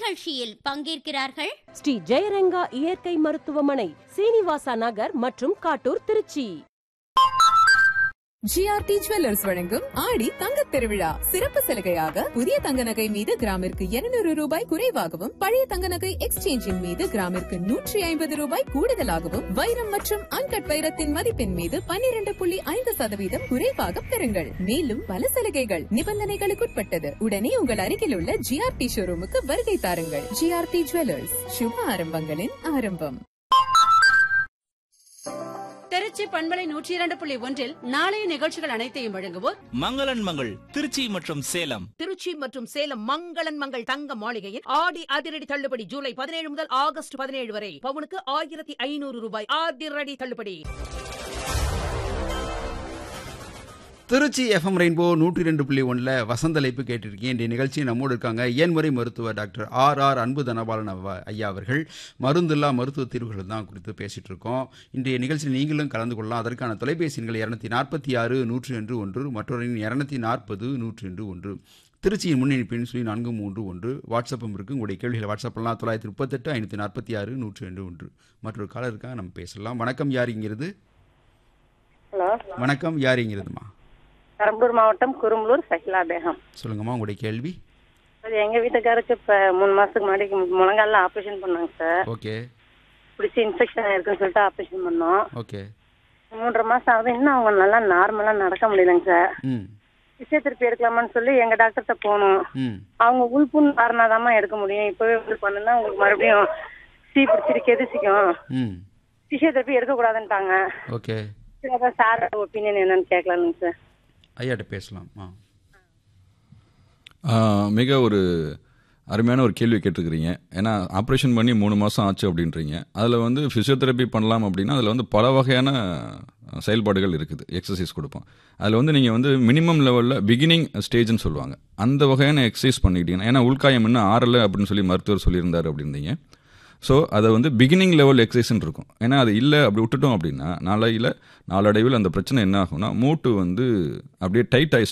நிகழ்ச்சியில் பங்கேற்கிறார்கள் ஸ்ரீ ஜெயரங்கா இயற்கை மருத்துவமனை சீனிவாசா நகர் மற்றும் காட்டூர் திருச்சி ஜிஆர்டி ஜுவல்லர்ஸ் வழங்கும் ஆடி தங்கத் திருவிழா சிறப்பு சலுகையாக புதிய தங்க நகை மீது கிராமிற்கு 200 ரூபாய் குறைவாகவும் பழைய தங்க நகை எக்ஸ்சேஞ்சின் மீது கிராமிற்கு நூற்றி ஐம்பது ரூபாய் கூடுதலாகவும் வைரம் மற்றும் அன்கட் வைரத்தின் மதிப்பின் மீது 12.5% புள்ளி ஐந்து சதவீதம் குறைவாக பெறுங்கள் மேலும் பல சலுகைகள் நிபந்தனைகளுக்குட்பட்டது உடனே உங்கள் அருகில் உள்ள ஜிஆர்டி ஷோரூமுக்கு வருகை தாருங்கள் ஜிஆர்டி ஜுவல்லர்ஸ் சுப ஆரம்பங்களின் ஆரம்பம் திருச்சி பண்பலை நூற்றி இரண்டு புள்ளி ஒன்றில் நாளைய நிகழ்ச்சிகள் அனைத்தையும் வழங்குவோர் மங்களன் மங்கள் திருச்சி மற்றும் சேலம் திருச்சி மற்றும் சேலம் மங்களன் மங்கள் தங்க மாளிகையில் ஆடி அதிரடி தள்ளுபடி ஜூலை பதினேழு முதல் ஆகஸ்ட் பதினேழு வரை பவுனுக்கு ஆயிரத்தி ஐநூறு ரூபாய் அதிரடி தள்ளுபடி திருச்சி எஃப்எம் ரெயின்போ நூற்றி ரெண்டு புள்ளி ஒன்றில் வசந்தலைப்பு கேட்டிருக்கேன் இன்றைய நிகழ்ச்சி நம்மோடு இருக்காங்க ஏன்முறை மருத்துவர் டாக்டர் ஆர் ஆர் அன்பு தனபாலன் அவ- ஐயா அவர்கள் மருந்தில்லா மருத்துவ தீர்வுகள் தான் குறித்து பேசிட்டு இருக்கோம் இன்றைய நிகழ்ச்சியில் நீங்களும் கலந்து கொள்ளலாம் அதற்கான தொலைபேசி எண்கள் இரநூத்தி நாற்பத்தி ஆறு நூற்றி ரெண்டு ஒன்று மற்றொரு இரநூத்தி நாற்பது நூற்றி ரெண்டு ஒன்று திருச்சியின் முன்னணி பெண் சொல்லி நான்கு மூன்று ஒன்று வாட்ஸ்அப்பும் இருக்குது உங்களுடைய கேள்விகளை வாட்ஸ்அப்லாம் தொள்ளாயிரத்தி முப்பத்தெட்டு ஐநூற்றி நாற்பத்தி ஆறு நூற்றி ரெண்டு ஒன்று மற்றொரு காலர் இருக்காங்க நம்ம பேசலாம் வணக்கம் யாருங்கிறது ஹலோ வணக்கம் யாருங்கிறதுமா பெரம்பலூர் மாவட்டம் குரும்பலூர் சஹிலா பேகம் சொல்லுங்கம்மா உங்களுடைய கேள்வி அது எங்க வீட்டுக்காருக்கு இப்ப மூணு மாசத்துக்கு முன்னாடி முழங்கால ஆபரேஷன் பண்ணாங்க சார் ஓகே பிடிச்சி இன்ஃபெக்ஷன் ஆயிருக்குன்னு சொல்லிட்டு ஆபரேஷன் பண்ணோம் ஓகே மூன்றரை மாசம் ஆகுது இன்னும் அவங்க நல்லா நார்மலா நடக்க முடியலங்க சார் ம் பிசியோதெரப்பி எடுக்கலாமான்னு சொல்லி எங்க டாக்டர்கிட்ட போனோம் ம் அவங்க உள்புண் காரணாதாம்மா எடுக்க முடியும் இப்பவே உள் பண்ணுனா உங்களுக்கு மறுபடியும் சீ பிடிச்சிட்டு கெதிச்சிக்கும் ம் பிசியோதெரப்பி எடுக்கக்கூடாதுன்ட்டாங்க ஓகே சரி அதான் சார் ஒப்பீனியன் என்னன்னு கேட்கலானுங்க சார் ஐயாட்ட பேசலாம் ஆ ஆ, மிக ஒரு அருமையான ஒரு கேள்வி கேட்டிருக்கிறீங்க ஏன்னா ஆப்ரேஷன் பண்ணி மூணு மாதம் ஆச்சு அப்படின்றீங்க அதில் வந்து ஃபிசியோதெரப்பி பண்ணலாம் அப்படின்னா அதில் வந்து பல வகையான செயல்பாடுகள் இருக்குது எக்ஸசைஸ் கொடுப்போம் அதில் வந்து நீங்கள் வந்து மினிமம் லெவலில் பிகினிங் ஸ்டேஜ்னு சொல்லுவாங்க அந்த வகையான எக்ஸசைஸ் பண்ணிக்கிட்டீங்கன்னா ஏன்னா உள்காயம் இன்னும் ஆறலை அப்படின்னு சொல்லி மருத்துவர் சொல்லியிருந்தார் அப்படின்றீங்க ஸோ அதை வந்து பிகினிங் லெவல் எக்ஸசைஸ்னு இருக்கும் ஏன்னா அது இல்லை அப்படி விட்டுட்டோம் அப்படின்னா நாளையில் நாளடைவில் அந்த பிரச்சனை என்ன ஆகும்னா மூட்டு வந்து அப்படியே டைட் ஆகி